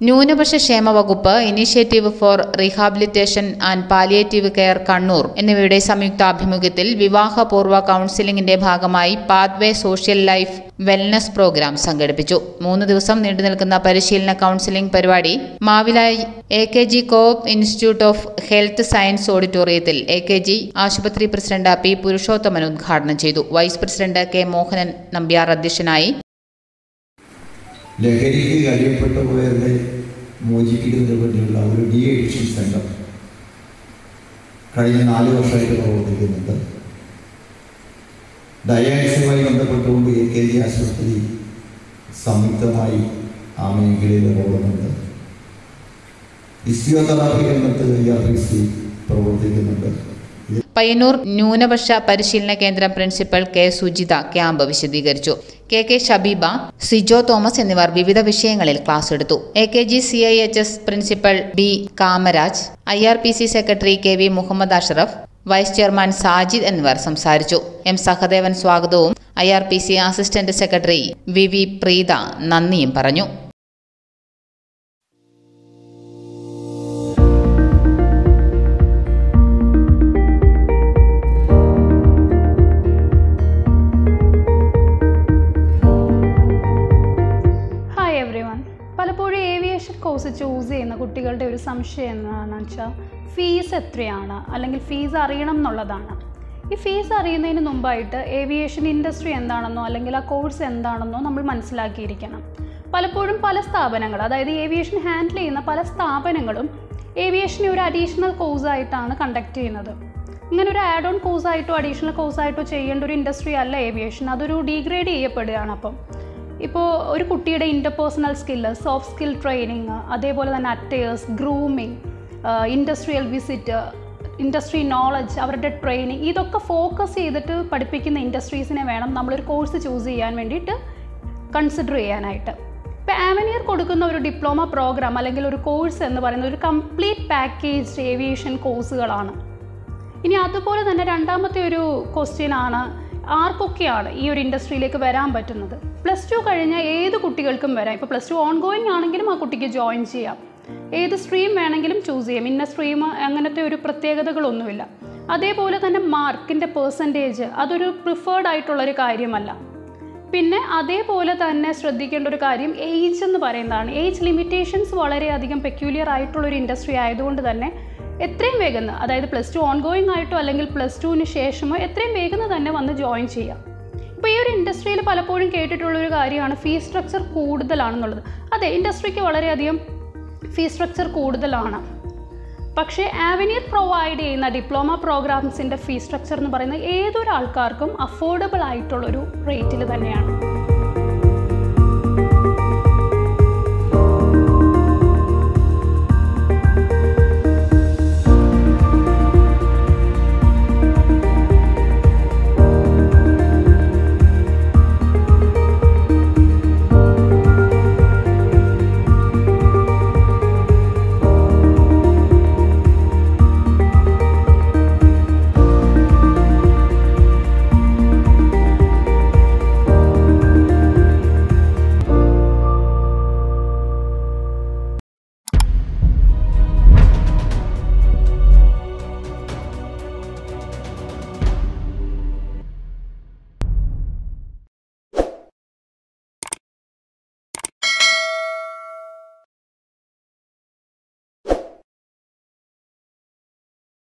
ന്യൂനപക്ഷ ക്ഷേമ വകുപ്പ് initiative for rehabilitation and palliative care Kannur എന്നിവയുടെ സംയുക്താഭിമുഖ്യത്തിൽ വിവാഹപൂർവ്വ കൌൺസിലിംഗിന്റെ ഭാഗമായി pathway social life wellness program സംഘടിപ്പിച്ചു മൂന്ന് ദിവസം നീണ്ടുനിൽക്കുന്ന പരിശീലന കൌൺസിലിംഗ് പരിപാടി Mavilayi A K G coop institute of health science ഓഡിറ്റോറിയത്തിൽ എ കെ ജി ആശുപത്രി പ്രസിഡന്റ് പി പുരുഷോത്തമൻ ഉദ്ഘാടനം ചെയ്തു vice president K Mohanan Nambiar അധ്യക്ഷനായി ലഹരിക്ക് കഴിയപ്പെട്ടു പോയവരെ മോചിപ്പിക്കുന്നതിന് വേണ്ടിയുള്ള ഒരു ഡി എഡിഷൻ സെൻറ്റർ കഴിഞ്ഞ നാല് വർഷമായിട്ട് പ്രവർത്തിക്കുന്നുണ്ട് ഡയാലിസുമായി ബന്ധപ്പെട്ടുകൊണ്ട് എ കെ ജി ആശുപത്രി സംയുക്തമായി ആ മേഖലയിൽ പോകുന്നുണ്ട് ഫിസിയോതെറാപ്പി രംഗത്ത് ഐ ആർ പി സി പ്രവർത്തിക്കുന്നുണ്ട് പയ്യന്നൂർ ന്യൂനപക്ഷ പരിശീലന കേന്ദ്രം പ്രിൻസിപ്പൽ കെ സുജിത ക്യാമ്പ് വിശദീകരിച്ചു കെ കെ ഷബീബ സിജോ തോമസ് എന്നിവർ വിവിധ വിഷയങ്ങളിൽ ക്ലാസ് എടുത്തു A K G C I H S principal B Kamaraj I R P C secretary K V Muhammad Ashraf vice chairman Sajid എന്നിവർ സംസാരിച്ചു എം സഹദേവൻ സ്വാഗതവും I R P C assistant secretary V V Preetha നന്ദിയും പറഞ്ഞു ഹായ് എവ്രി വൺ പലപ്പോഴും aviation course choose ചെയ്യുന്ന കുട്ടികളുടെ ഒരു സംശയം എന്താണെന്ന് വെച്ചാൽ ഫീസ് എത്രയാണ് അല്ലെങ്കിൽ ഫീസ് അറിയണം എന്നുള്ളതാണ് ഈ ഫീസ് അറിയുന്നതിന് മുമ്പായിട്ട് ഏവിയേഷൻ ഇൻഡസ്ട്രി എന്താണെന്നോ അല്ലെങ്കിൽ ആ കോഴ്സ് എന്താണെന്നോ നമ്മൾ മനസ്സിലാക്കിയിരിക്കണം പലപ്പോഴും പല സ്ഥാപനങ്ങൾ അതായത് ഏവിയേഷൻ ഹാൻഡിൽ ചെയ്യുന്ന പല സ്ഥാപനങ്ങളും ഏവിയേഷനെ ഒരു അഡീഷണൽ കോഴ്സായിട്ടാണ് കണ്ടക്ട് ചെയ്യുന്നത് ഇങ്ങനെ ഒരു ആഡ് ഓൺ കോഴ്സായിട്ടോ അഡീഷണൽ കോഴ്സായിട്ടോ ചെയ്യേണ്ട ഒരു ഇൻഡസ്ട്രി അല്ല ഏവിയേഷൻ അതൊരു ഡീഗ്രേഡ് ചെയ്യപ്പെടുകയാണ് അപ്പം ഇപ്പോൾ ഒരു കുട്ടിയുടെ interpersonal skill soft skill training അതേപോലെ തന്നെ attires grooming industrial visit industry knowledge അവരുടെ ട്രെയിനിങ് ഇതൊക്കെ ഫോക്കസ് ചെയ്തിട്ട് പഠിപ്പിക്കുന്ന ഇൻഡസ്ട്രീസിനെ വേണം നമ്മളൊരു കോഴ്സ് ചൂസ് ചെയ്യാൻ വേണ്ടിയിട്ട് കൺസിഡർ ചെയ്യാനായിട്ട് ഇപ്പോൾ ആവനിയർ കൊടുക്കുന്ന ഒരു ഡിപ്ലോമ പ്രോഗ്രാം അല്ലെങ്കിൽ ഒരു കോഴ്സ് എന്ന് പറയുന്നത് ഒരു കംപ്ലീറ്റ് പാക്കേജ് ഏവിയേഷൻ കോഴ്സുകളാണ് ഇനി അതുപോലെ തന്നെ രണ്ടാമത്തെ ഒരു ക്വസ്റ്റ്യൻ ആണ് ആർക്കൊക്കെയാണ് ഈ ഒരു ഇൻഡസ്ട്രിയിലേക്ക് വരാൻ പറ്റുന്നത് പ്ലസ് ടു കഴിഞ്ഞ ഏത് കുട്ടികൾക്കും വരാം ഇപ്പോൾ പ്ലസ് ടു ഓൺ ഗോയിങ് ആണെങ്കിലും ആ കുട്ടിക്ക് ജോയിൻ ചെയ്യാം ഏത് സ്ട്രീം വേണമെങ്കിലും ചൂസ് ചെയ്യാം ഇന്ന സ്ട്രീം അങ്ങനത്തെ ഒരു പ്രത്യേകതകളൊന്നുമില്ല അതേപോലെ തന്നെ മാർക്കിൻ്റെ പേഴ്സൻറ്റേജ് അതൊരു പ്രിഫേർഡ് ആയിട്ടുള്ളൊരു കാര്യമല്ല പിന്നെ അതേപോലെ തന്നെ ശ്രദ്ധിക്കേണ്ട ഒരു കാര്യം ഏജ് എന്ന് പറയുന്നതാണ് ഏജ് ലിമിറ്റേഷൻസ് വളരെയധികം പെക്യൂലിയർ ആയിട്ടുള്ളൊരു ഇൻഡസ്ട്രി ആയതുകൊണ്ട് തന്നെ എത്രയും വേഗം അതായത് പ്ലസ് ടു ഓൺ ഗോയിങ് ആയിട്ടോ അല്ലെങ്കിൽ പ്ലസ് ടുവിന് ശേഷമോ എത്രയും വേഗം തന്നെ വന്ന് ജോയിൻ ചെയ്യാം ഇപ്പോൾ ഈ ഒരു ഇൻഡസ്ട്രിയിൽ പലപ്പോഴും കേട്ടിട്ടുള്ളൊരു കാര്യമാണ് ഫീസ് സ്ട്രക്ചർ കൂടുതലാണെന്നുള്ളത് അതെ ഇൻഡസ്ട്രിക്ക് വളരെയധികം ഫീസ് സ്ട്രക്ചർ കൂടുതലാണ് പക്ഷേ ആവനിയർ പ്രൊവൈഡ് ചെയ്യുന്ന ഡിപ്ലോമ പ്രോഗ്രാംസിൻ്റെ ഫീസ് സ്ട്രക്ചർ എന്ന് പറയുന്നത് ഏതൊരാൾക്കാർക്കും അഫോർഡബിൾ ആയിട്ടുള്ളൊരു റേറ്റിൽ തന്നെയാണ്